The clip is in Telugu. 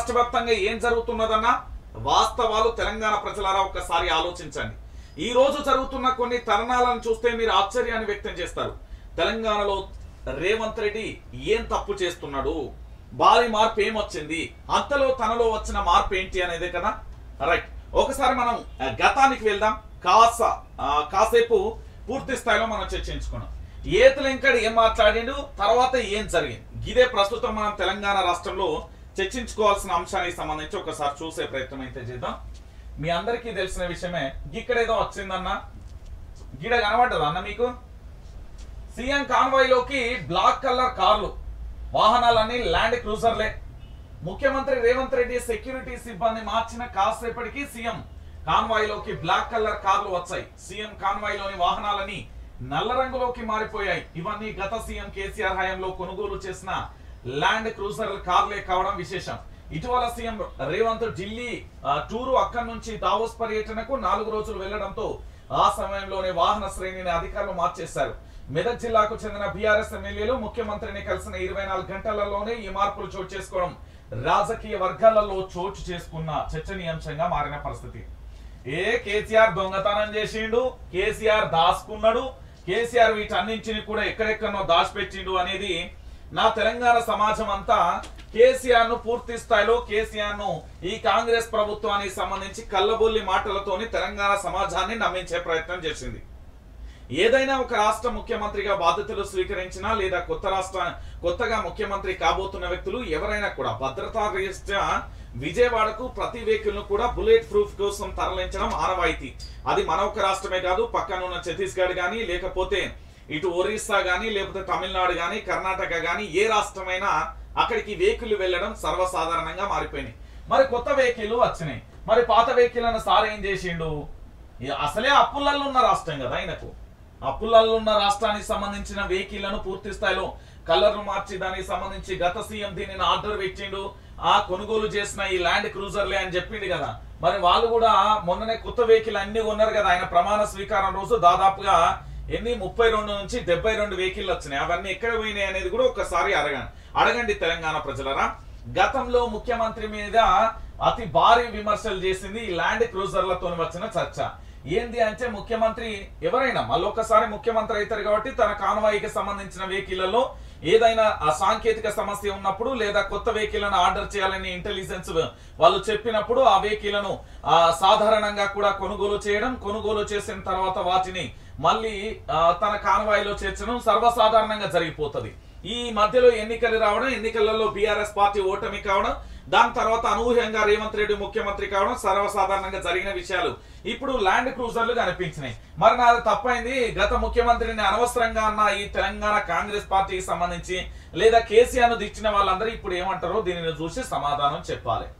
రాష్ట్ర వ్యాప్తంగా ఏం జరుగుతున్నదన్నా వాస్తవాలు తెలంగాణ ప్రజలారా ఒక్కసారి ఆలోచించండి ఈ రోజు జరుగుతున్న కొన్ని తరుణాలను చూస్తే మీరు ఆశ్చర్యాన్ని వ్యక్తం చేస్తారు తెలంగాణలో రేవంత్ రెడ్డి ఏం తప్పు చేస్తున్నాడు భారీ మార్పు ఏమొచ్చింది అంతలో తనలో వచ్చిన మార్పు ఏంటి అనేదే కదా రైట్ ఒకసారి మనం ఆ, గతానికి వెళ్దాం కాస ఆ, కాసేపు పూర్తి స్థాయిలో మనం చర్చించుకున్నాం ఏతలింకడ్ ఏం మాట్లాడిండు తర్వాత ఏం జరిగింది ఇదే ప్రస్తుతం మనం తెలంగాణ రాష్ట్రంలో చర్చించుకోవాల్సిన అంశానికి సంబంధించి ఒకసారి చూసే ప్రయత్నం అయితే చేద్దాం మీ అందరికీ తెలిసిన విషయమే ఇక్కడ ఏదో వచ్చిందన్న గిడ కనబడ్డదా అన్న మీకు సీఎం కాన్వాయ్ లోకి బ్లాక్ కలర్ కార్లు వాహనాలన్నీ ల్యాండ్ క్రూజర్లే ముఖ్యమంత్రి రేవంత్ రెడ్డి సెక్యూరిటీ సిబ్బంది మార్చిన కాసేపటికి సీఎం కాన్వాయ్ లోకి బ్లాక్ కలర్ కార్లు వచ్చాయి సీఎం కాన్వాయ్ లోని వాహనాలని నల్ల రంగులోకి మారిపోయాయి ఇవన్నీ గత సీఎం కేసీఆర్ హయాంలో కొనుగోలు చేసిన ల్యాండ్ క్రూజర్ కార్లే కావడం విశేషం ఇటీవల సీఎం రేవంత్ ఢిల్లీ ఆ, టూరు అక్కడి నుంచి దావోస్ పర్యటనకు నాలుగు రోజులు వెళ్లడంతో ఆ సమయంలోనే వాహన శ్రేణిని అధికారులు మార్చేశారు మెదక్ జిల్లాకు చెందిన బీఆర్ఎస్ ఎమ్మెల్యేలు ముఖ్యమంత్రిని కలిసిన ఇరవై నాలుగు గంటలలోనే ఈ మార్పులు చోటు చేసుకోవడం రాజకీయ వర్గాలలో చోటు చేసుకున్న చర్చనీయాంశంగా మారిన పరిస్థితి ఏ కేసీఆర్ దొంగతనం చేసిండు కేసీఆర్ దాచుకున్నాడు కేసీఆర్ వీటన్నింటిని కూడా ఎక్కడెక్కడనో దాచిపెట్టిండు అనేది నా తెలంగాణ సమాజం అంతా కేసీఆర్ ను పూర్తి స్థాయిలో కేసీఆర్ ను ఈ కాంగ్రెస్ ప్రభుత్వానికి సంబంధించి కల్లబొల్లి మాటలతోని తెలంగాణ సమాజాన్ని నమ్మించే ప్రయత్నం చేసింది ఏదైనా ఒక రాష్ట్ర ముఖ్యమంత్రిగా బాధ్యతలు స్వీకరించినా లేదా కొత్త రాష్ట్ర కొత్తగా ముఖ్యమంత్రి కాబోతున్న వ్యక్తులు ఎవరైనా కూడా భద్రతా రీత్యా విజయవాడకు ప్రతి వెహికల్ ను కూడా బుల్లెట్ ప్రూఫ్ కోసం తరలించడం ఆనవాయితీ అది మన ఒక రాష్ట్రమే కాదు పక్కన ఉన్న ఛత్తీస్గఢ్ గానీ లేకపోతే ఇటు ఒరిస్సా గానీ లేకపోతే తమిళనాడు గానీ కర్ణాటక గానీ ఏ రాష్ట్రమైనా అక్కడికి వెహికల్ వెళ్ళడం సర్వసాధారణంగా మారిపోయినాయి మరి కొత్త వెహికల్ వచ్చినాయి మరి పాత వెహికల్ అన్న సార్ ఏం చేసిండు ఈ అసలే అప్పులలో ఉన్న రాష్ట్రం కదా ఆయనకు అప్పులలో ఉన్న రాష్ట్రానికి సంబంధించిన వెహికల్లను పూర్తి స్థాయిలో కలర్లు మార్చి దానికి సంబంధించి గత సీఎం దీనిని ఆర్డర్ పెట్టిండు ఆ కొనుగోలు చేసిన ఈ ల్యాండ్ క్రూజర్లే అని చెప్పిండు కదా మరి వాళ్ళు కూడా మొన్ననే కొత్త వెహికల్ అన్ని కొన్నారు కదా ఆయన ప్రమాణ స్వీకారం రోజు దాదాపుగా ఎన్ని ముప్పై రెండు నుంచి డెబ్బై రెండు వెహికల్ వచ్చినాయి అవన్నీ ఎక్కడ పోయినాయి అనేది కూడా ఒక్కసారి అడగండి అడగండి తెలంగాణ ప్రజలరా గతంలో ముఖ్యమంత్రి మీద అతి భారీ విమర్శలు చేసింది ఈ ల్యాండ్ క్రూజర్లతో వచ్చిన చర్చ ఏంది అంటే ముఖ్యమంత్రి ఎవరైనా మళ్ళొకసారి ముఖ్యమంత్రి అవుతారు కాబట్టి తన కాన్వాయికి సంబంధించిన వెహికల్లలో ఏదైనా ఆ సాంకేతిక సమస్య ఉన్నప్పుడు లేదా కొత్త వెహికల్లను ఆర్డర్ చేయాలని ఇంటెలిజెన్స్ వాళ్ళు చెప్పినప్పుడు ఆ వెహికల్లను ఆ, సాధారణంగా కూడా కొనుగోలు చేయడం కొనుగోలు చేసిన తర్వాత వాటిని మళ్ళీ ఆ, తన కాన్వాయిలో చేర్చడం సర్వసాధారణంగా జరిగిపోతది ఈ మధ్యలో ఎన్నికలు రావడం ఎన్నికలలో బీఆర్ఎస్ పార్టీ ఓటమి కావడం దాని తర్వాత అనూహ్యంగా రేవంత్ రెడ్డి ముఖ్యమంత్రి కావడం సర్వసాధారణంగా జరిగిన విషయాలు ఇప్పుడు ల్యాండ్ క్రూజర్లు కనిపించినాయి మరి నాది తప్పైంది గత ముఖ్యమంత్రిని అనవసరంగా అన్న ఈ తెలంగాణ కాంగ్రెస్ పార్టీకి సంబంధించి లేదా కేసీఆర్ ను దిచ్చిన వాళ్ళందరూ ఇప్పుడు ఏమంటారో దీనిని చూసి సమాధానం చెప్పాలి